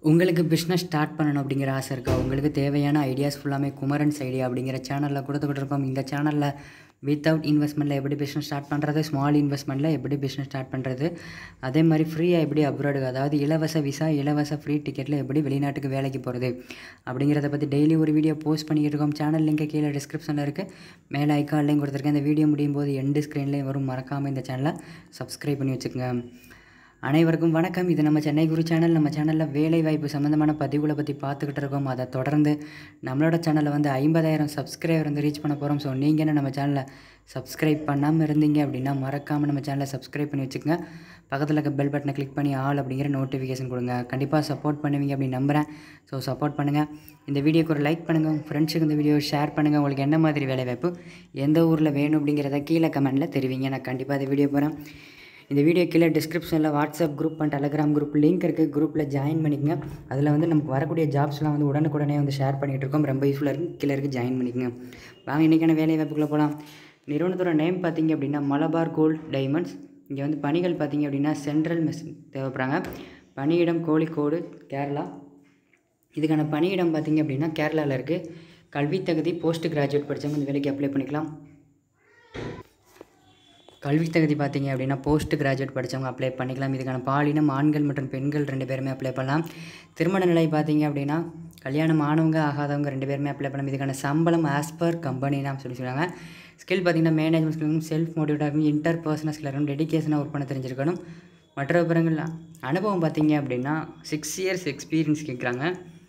உங்களுக்கு business start பண்ணணும் அப்படிங்கிற ஆசை இருக்கா உங்களுக்கு தேவையான ஐடியாஸ் ஃபுல்லாமே குமரன்ஸ் ஐடியா அப்படிங்கிற சேனலில் கொடுத்துக்கிட்டு இருக்கோம் இந்த சேனலில் வித்தவுட் இன்வெஸ்ட்மெண்ட்டில் எப்படி பிஸ்னஸ் ஸ்டார்ட் பண்ணுறது ஸ்மால் இன்வெஸ்ட்மெண்ட்டில் எப்படி பிஸ்னஸ் ஸ்டார்ட் பண்ணுறது அதே மாதிரி ஃப்ரீயாக எப்படி அப்ராடு அதாவது இலவச விசா இலவச ஃப்ரீ டிக்கெட்டில் எப்படி வெளிநாட்டுக்கு வேலைக்கு போகிறது அப்படிங்கிறத பற்றி டெய்லி ஒரு வீடியோ போஸ்ட் பண்ணிக்கிட்டு இருக்கோம் சேனல் லிங்க் கீழே டிஸ்கிரிப்ஷனில் இருக்குது மேலே ஐக்கான்லையும் கொடுத்துருக்கேன் இந்த வீடியோ முடியும் போது எண்டு ஸ்க்ரீன்லேயும் வரும் மறக்காமல் இந்த சேனலை சப்ஸ்கிரைப் பண்ணி வச்சுக்கோங்க அனைவருக்கும் வணக்கம் இது நம்ம சென்னை குரு சேனல் நம்ம சேனலில் வேலை வாய்ப்பு சம்மந்தமான பதிவுகளை பற்றி பார்த்துக்கிட்டு இருக்கோம் அதை தொடர்ந்து நம்மளோட சேனலில் வந்து ஐம்பதாயிரம் சப்ஸ்கிரைபர் வந்து ரீச் பண்ண போகிறோம் ஸோ நீங்கள் என்ன நம்ம சேனலை சப்ஸ்கிரைப் பண்ணாமல் இருந்தீங்க அப்படின்னா மறக்காமல் நம்ம சேனலை சப்ஸ்கிரைப் பண்ணி வச்சுக்கோங்க பக்கத்தில் இருக்க பெல் பட்டனை கிளிக் பண்ணி ஆல் அப்படிங்கிற நோட்டிஃபிகேஷன் கொடுங்க கண்டிப்பாக சப்போர்ட் பண்ணுவீங்க அப்படின்னு நம்புகிறேன் ஸோ சப்போர்ட் பண்ணுங்கள் இந்த வீடியோக்கு ஒரு லைக் பண்ணுங்கள் உங்கள் ஃப்ரெண்ட்ஸுக்கு இந்த வீடியோ ஷேர் பண்ணுங்கள் உங்களுக்கு என்ன மாதிரி வேலை வாய்ப்பு எந்த ஊரில் வேணும் அப்படிங்கிறத கீழே கமெண்ட்டில் தெரிவிங்க நான் கண்டிப்பாக இந்த வீடியோ போகிறேன் இந்த வீடியோ கீழே டிஸ்கிரிப்ஷனில் WhatsApp group and Telegram group link இருக்குது குரூப்பில் ஜாயின் பண்ணிக்கங்க அதில் வந்து நமக்கு வரக்கூடிய ஜாப்ஸ்லாம் வந்து உடனுக்குடனே வந்து ஷேர் பண்ணிகிட்டு இருக்கோம் ரொம்ப யூஸ்ஃபுல்லாக இருக்குது கீழே இருக்குது ஜாயின் பண்ணிக்கங்க வாங்க இன்றைக்கான வேலை வாய்ப்புக்குள்ளே போகலாம் நிறுவனத்தோட நேம் பார்த்தீங்க அப்படின்னா மலபார் கோல்ட் டைமண்ட்ஸ் இங்கே வந்து பணிகள் பார்த்தீங்க அப்படின்னா சென்ட்ரல் மெஸ் தேவைப்படுறாங்க பணியிடம் கோழிக்கோடு கேரளா இதுக்கான பணியிடம் பார்த்தீங்க அப்படின்னா கேரளாவில் இருக்குது கல்வி தகுதி போஸ்ட் கிராஜுவேட் படித்தவங்க இந்த வேலைக்கு அப்ளை பண்ணிக்கலாம் கல்வி தகுதி பார்த்தீங்க அப்படின்னா போஸ்ட் கிராஜுவேட் படித்தவங்க அப்ளை பண்ணிக்கலாம் இதுக்கான பாலினம் ஆண்கள் மற்றும் பெண்கள் ரெண்டு பேருமே அப்ளை பண்ணலாம் திருமண நிலை பார்த்தீங்க அப்படின்னா கல்யாணம் ஆனவங்க ஆகாதவங்க ரெண்டு பேருமே அப்ளை பண்ணலாம் இதுக்கான சம்பளம் ஆஸ் பர் கம்பெனினா சொல்லி சொல்லுவாங்க ஸ்கில் பார்த்தீங்கன்னா மேனேஜ்மெண்ட் ஸ்கில் செல்ஃப் மோட்டிவேட்டாக இருக்கும் இன்டர் பர்சனல் ஸ்கில் இருக்கணும் டெடிக்கேஷனாக ஒர்க் பண்ண தெரிஞ்சிருக்கணும் மற்ற விவரங்கள் அனுபவம் பார்த்தீங்க அப்படின்னா சிக்ஸ் இயர்ஸ் எக்ஸ்பீரியன்ஸ் கேட்குறாங்க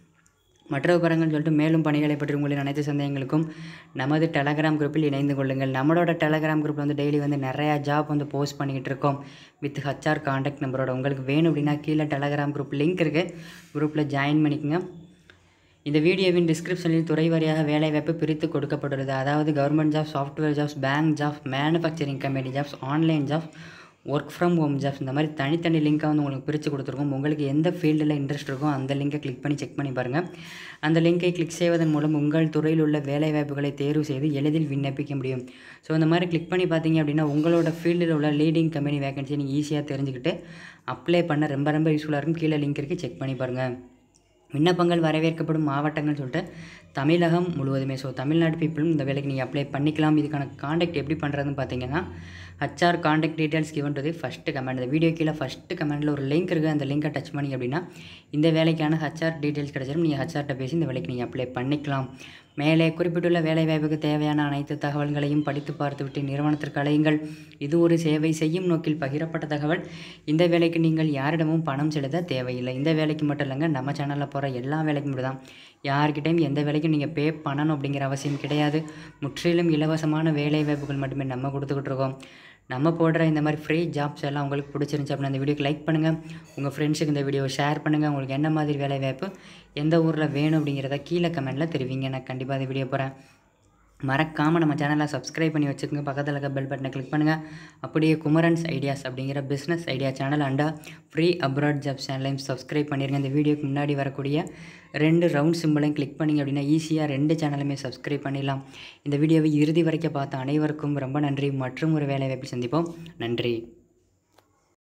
மற்ற விவரங்கள் சொல்லிட்டு மேலும் பணிகளை பற்றி உங்களின் அனைத்து சந்தேகங்களுக்கும் நமது டெலகிராம் குரூப்பில் இணைந்து கொள்ளுங்கள் நம்மளோட டெலகிராம் குரூப்பில் வந்து டெய்லி வந்து நிறையா ஜாப் வந்து போஸ்ட் பண்ணிக்கிட்டு இருக்கோம் வித் ஹச்ஆர் காண்டாக்ட் நம்பரோட உங்களுக்கு வேணும் அப்படின்னா கீழே டெலகிராம் குரூப் லிங்க் இருக்குது குரூப்பில் ஜாயின் பண்ணிக்கோங்க இந்த வீடியோவின் டிஸ்கிரிப்ஷனில் துறை வாரியாக வேலைவாய்ப்பு பிரித்து கொடுக்கப்பட்டுள்ளது அதாவது government jobs software jobs bank jobs manufacturing company jobs online jobs work from home jobs இந்த மாதிரி தனித்தனி லிங்க்காக வந்து உங்களுக்கு பிரித்து கொடுத்துருக்கோம் உங்களுக்கு எந்த ஃபீல்டில் இன்ட்ரெஸ்ட் இருக்கோ அந்த லிங்கை கிளிக் பண்ணி செக் பண்ணி பாருங்கள் அந்த லிங்கை கிளிக் செய்வதன் மூலம் உங்கள் துறையில் உள்ள வேலைவாய்ப்புகளை தேர்வு செய்து எளிதில் விண்ணப்பிக்க முடியும் ஸோ இந்த மாதிரி கிளிக் பண்ணி பார்த்தீங்க அப்படின்னா உங்களோட ஃபீல்டில் உள்ள லீடிங் கம்பெனி வேகன்சி நீங்கள் ஈஸியாக தெரிஞ்சுக்கிட்டு அப்ளை பண்ண ரொம்ப ரொம்ப யூஸ்ஃபுல்லாக இருக்கும் கீழே லிங்க் இருக்குது செக் பண்ணி பாருங்கள் விண்ணப்பங்கள் வரவேற்கப்படும் மாவட்டங்கள் சொல்லிட்டு தமிழகம் முழுவதுமே ஸோ தமிழ்நாடு பீப்புளும் இந்த வேலைக்கு நீங்கள் அப்ளை பண்ணிக்கலாம் இதுக்கான காண்டாக்ட் எப்படி பண்ணுறதுன்னு பார்த்தீங்கன்னா HR contact details given to the first comment இந்த வீடியோ கீழே ஃபஸ்ட்டு கமெண்ட்டில் ஒரு லிங்க் இருக்குது அந்த லிங்கை டச் பண்ணி அப்படின்னா இந்த வேலைக்கான ஹச்ஆர் டீட்டெயில்ஸ் கிடச்சிடும் நீங்கள் ஹச்ஆர்கிட்ட பேசி இந்த வேலைக்கு நீங்கள் அப்ளை பண்ணிக்கலாம் மேலே குறிப்பிட்டுள்ள வேலைவாய்ப்புக்கு தேவையான அனைத்து தகவல்களையும் படித்து பார்த்துவிட்டு நிறுவனத்திற்கு அழையுங்கள் இது ஒரு சேவை செய்யும் நோக்கில் பகிரப்பட்ட தகவல் இந்த வேலைக்கு நீங்கள் யாரிடமும் பணம் செலுத்த தேவையில்லை இந்த வேலைக்கு மட்டும் இல்லைங்க நம்ம சேனலில் போகிற எல்லா வேலைக்கும் மட்டும் தான் யார்கிட்டையும் எந்த வேலைக்கும் நீங்கள் பே பண்ணணும் அப்படிங்கிற அவசியம் கிடையாது முற்றிலும் இலவசமான வேலை வாய்ப்புகள் மட்டுமே நம்ம கொடுத்துக்கிட்டு இருக்கோம் நம்ம போடுற இந்த மாதிரி ஃப்ரீ ஜாப்ஸ் எல்லாம் உங்களுக்கு பிடிச்சிருந்துச்சு அப்படின்னா இந்த வீடியோக்கு லைக் பண்ணுங்கள் உங்கள் ஃப்ரெண்ட்ஸுக்கு இந்த வீடியோ ஷேர் பண்ணுங்கள் உங்களுக்கு என்ன மாதிரி வேலை வாய்ப்பு எந்த ஊரில் வேணும் அப்படிங்கிறத கீழே கமெண்ட்டில் தெரிவிங்க நான் கண்டிப்பாக இந்த வீடியோ போகிறேன் மறக்காமல் நம்ம சேனலை சப்ஸ்கிரைப் பண்ணி வச்சுக்கோங்க பக்கத்தில் இருக்க பெல் பட்டனை கிளிக் பண்ணுங்கள் அப்படியே குமரன்ஸ் ஐடியாஸ் அப்படிங்கிற பிஸ்னஸ் ஐடியா சேனல் அண்டா ஃப்ரீ அப்ராட் ஜாப் சேனலையும் சப்ஸ்கிரைப் பண்ணிடுங்க இந்த வீடியோக்கு முன்னாடி வரக்கூடிய ரெண்டு ரவுண்ட் சிம்பிளையும் கிளிக் பண்ணிங்க அப்படின்னா ஈஸியாக ரெண்டு சேனலுமே சப்ஸ்கிரைப் பண்ணிடலாம் இந்த வீடியோவை இறுதி வரைக்கும் பார்த்த அனைவருக்கும் ரொம்ப நன்றி மற்றும் ஒரு வேலை வாய்ப்பில் சந்திப்போம் நன்றி